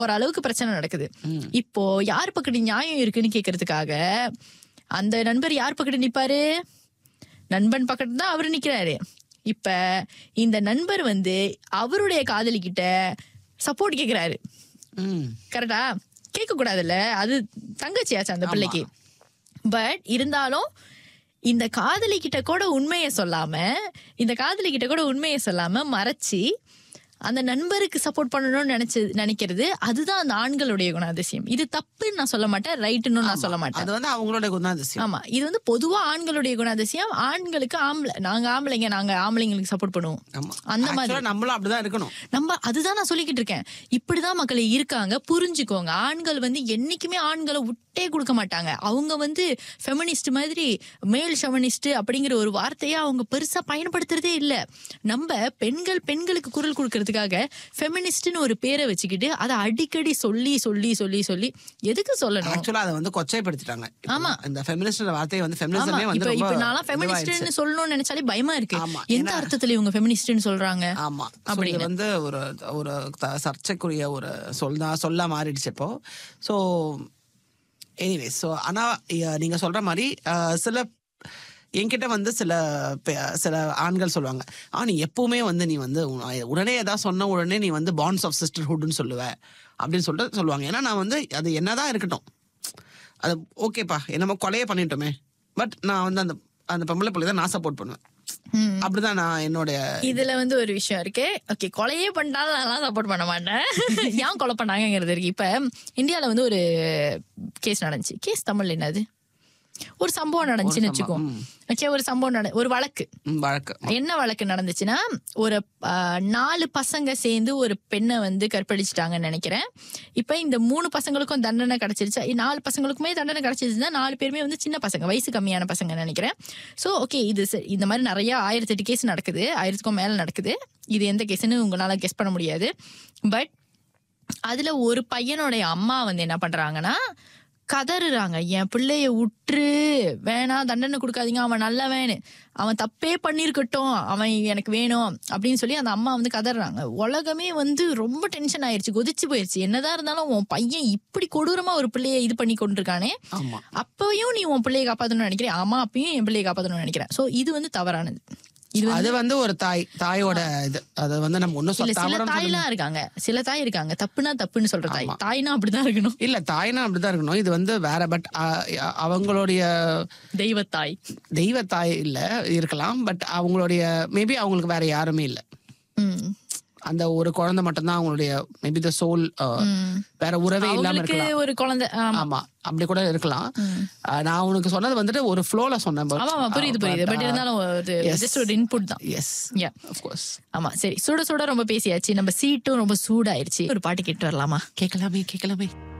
ஓரளவுக்கு பிரச்சனை நடக்குது இப்போ யார் பக்கத்து நியாயம் இருக்குன்னு கேக்குறதுக்காக அந்த நண்பர் யார் பக்கத்து நிப்பாரு நண்பன் பக்கத்து தான் அவரு நிக்கிறாரு இப்ப இந்த நண்பர் வந்து அவருடைய காதலி கிட்ட சப்போர்ட் கேக்குறாரு ம் கரெக்டா கேட்க கூடாதுல்ல அது தங்கச்சியாச்சு அந்த பிள்ளைக்கு பட் இருந்தாலும் இந்த காதலி கிட்ட கூட உண்மையை சொல்லாம இந்த காதலி கிட்ட கூட உண்மையை சொல்லாம மறைச்சி அந்த நண்பருக்கு சப்போர்ட் பண்ணணும்னு நினைச்சு நினைக்கிறது அதுதான் அந்த ஆண்களுடைய குணாதிசயம் இது தப்புன்னு நான் சொல்ல மாட்டேன் ரைட்டுன்னு நான் சொல்ல மாட்டேன் அது வந்து அவங்களோட குணாதிசயம் ஆமா இது வந்து பொதுவா ஆண்களுடைய குணாதிசயம் ஆண்களுக்கு ஆம்பளை நாங்க ஆம்பளைங்க நாங்க ஆம்பளைங்களுக்கு சப்போர்ட் பண்ணுவோம் ஆமா அந்த மாதிரி Actually நம்மளும் அப்படிதான் இருக்கணும் நம்ம அதுதான் நான் சொல்லிக்கிட்டு இருக்கேன் இப்படிதான் மக்கள் இருக்காங்க புரிஞ்சுக்கோங்க ஆண்கள் வந்து என்னைக்குமே ஆண்களை விட்டே கொடுக்க மாட்டாங்க அவங்க வந்து ஃபெமினிஸ்ட் மாதிரி மேல் ஷெவனிஸ்ட் அப்படிங்கிற ஒரு வார்த்தையை அவங்க பெருசா பயன்படுத்துறதே இல்ல நம்ம பெண்கள் பெண்களுக்கு குரல் கொடுக்கறதுக்காக ஃபெமினிஸ்ட்னு ஒரு பேரை வச்சுக்கிட்டு அதை அடிக்கடி சொல்லி சொல்லி சொல்லி சொல்லி எதுக்கு சொல்லணும் ஆக்சுவலா அதை வந்து கொச்சைப்படுத்திட்டாங்க இப்ப ஆமா. இந்த ஃபெமினிஸ்ட் வார்த்தையை வந்து ஆமா ஃபெமினிசமே வந்து இப்ப ரொம்ப இப்ப நான்லாம் இதுவாயிடுச்சு. ஃபெமினிஸ்ட்னு சொல்லணும்னு நினைச்சாலே பயமா இருக்கு ஆமா, எந்த ஏன்னா- அர்த்தத்துல இவங்க ஃபெமினிஸ்ட்னு சொல்றாங்க ஆமா So இது வந்து ஒரு ஒரு த- சர்ச்சைக்குரிய ஒரு சொல் தான் சொல்ல மாறிடுச்சு இப்போ ஸோ எனிவே ஸோ ஆனா இ- நீங்க சொல்ற மாதிரி அஹ், சில என்கிட்ட வந்து சில பெ- சில ஆண்கள் சொல்லுவாங்க ஆ நீ எப்பவுமே வந்து நீ வந்து உன- உடனே ஏதாவது சொன்ன உடனே நீ வந்து பாண்ட்ஸ் ஆஃப் சிஸ்டர்ஹுட்னு சொல்லுவ அப்படின்னு சொல்லிட்டு சொல்லுவாங்க ஏன்னா நான் வந்து அது என்னதான் இருக்கட்டும் அது ஓகேப்பா என்னமோ கொலையே பண்ணிட்டோமே பட் நான் வந்து அந்த அந்த பொம்பளை பிள்ளை தான் நான் சப்போர்ட் பண்ணுவேன் ம். அப்படிதான் நான் என்னுடைய இதுல வந்து ஒரு விஷயம் இருக்கு ஓகே கொலையே பண்ணிட்டாலும் நான் சப்போர்ட் பண்ண மாட்டேன் ஏன் கொலை பண்ணாங்கங்கிறது இருக்கு இப்ப இந்தியால வந்து ஒரு கேஸ் நடந்துச்சு கேஸ் தமிழ்ல என்னது ஒரு சம்பவம் நடந்துச்சுன்னு வச்சுக்கோ ஓகே ஒரு சம்பவம் நட ஒரு வழக்கு ம், வழக்கு என்ன வழக்கு நடந்துச்சுன்னா ஒரு ஆ, நாலு பசங்க சேர்ந்து ஒரு பெண்ணை வந்து கற்பழிச்சிட்டாங்கன்னு நினைக்கிறேன் இப்ப இந்த மூணு பசங்களுக்கும் தண்டனை கிடைச்சிருச்சு நாலு பசங்களுக்குமே தண்டனை கிடைச்சிருச்சுன்னா நாலு பேருமே வந்து சின்ன பசங்க வயசு கம்மியான பசங்க நினைக்கிறேன் ஸோ ஓகே இது ச- இந்த மாதிரி நிறைய ஆயிரத்தி எட்டு கேஸ் நடக்குது ஆயிரத்துக்கும் மேல நடக்குது இது எந்த கேஸ்னு உங்களால கெஸ் பண்ண முடியாது பட் அதுல ஒரு பையனுடைய அம்மா வந்து என்ன பண்றாங்கன்னா கதறுறாங்க என் பிள்ளைய உற்று வேணாம் தண்டனை கொடுக்காதீங்க அவன் நல்லவன் அவன் தப்பே பண்ணிருக்கட்டும் அவன் எனக்கு வேணும் அப்படின்னு சொல்லி அந்த அம்மா வந்து கதறாங்க உலகமே வந்து ரொம்ப டென்ஷன் ஆயிருச்சு கொதிச்சு போயிருச்சு என்னதான் இருந்தாலும் உன் பையன் இப்படி கொடூரமா ஒரு பிள்ளைய இது பண்ணி கொண்டிருக்கானே ஆமா அப்பயும் நீ உன் பிள்ளைய காப்பாத்தணும்னு நினைக்கிறேன் ஆமா அப்பயும் என் பிள்ளைய காப்பாத்தணும்னு நினைக்கிறேன் சோ இது வந்து தவறானது இது வந்து அது வந்து ஒரு தாய் தாயோட இது அது வந்து நம்ம ஒன்னும் இல்ல சொல்ல சில தவறுன்னு சொல்ல தாய்லாம் இருக்காங்க சில தாய் இருக்காங்க தப்புனா தப்புன்னு சொல்ற தாய் தாய்னா அப்படிதான் இருக்கணும் இல்ல தாய்னா அப்படிதான் இருக்கணும் இது வந்து வேற பட் அவங்களுடைய தெய்வத்தாய் தெய்வ தாய் இல்ல இருக்கலாம் பட் அவங்களுடைய மேபி அவங்களுக்கு வேற யாருமே இல்ல ம் அந்த ஒரு குழந்தை மட்டும்தான் அவங்களுடைய மேபி த சோல் வேற உறவே இல்லாம அவங்களுக்கு இருக்கலாம் ஒரு குழந்தை ஆமா ஆமா அப்படி கூட இருக்கலாம் அஹ், நான் உனக்கு சொன்னது வந்துட்டு ஒரு ஃப்ளோல சொன்னேன் ஆமா ஆமா, புரியுது புரியுது பட் இருந்தாலும் ஒரு ஜஸ்ட் ஒரு இன்புட் தான் எஸ் Yeah. கோர்ஸ் ஆமா சரி சுட சுட ரொம்ப பேசியாச்சு நம்ம சீட்டும் ரொம்ப சூடாயிருச்சு ஒரு பாட்டு கேட்டு வரலாமா கேட்கலாமே கேட்கலாமே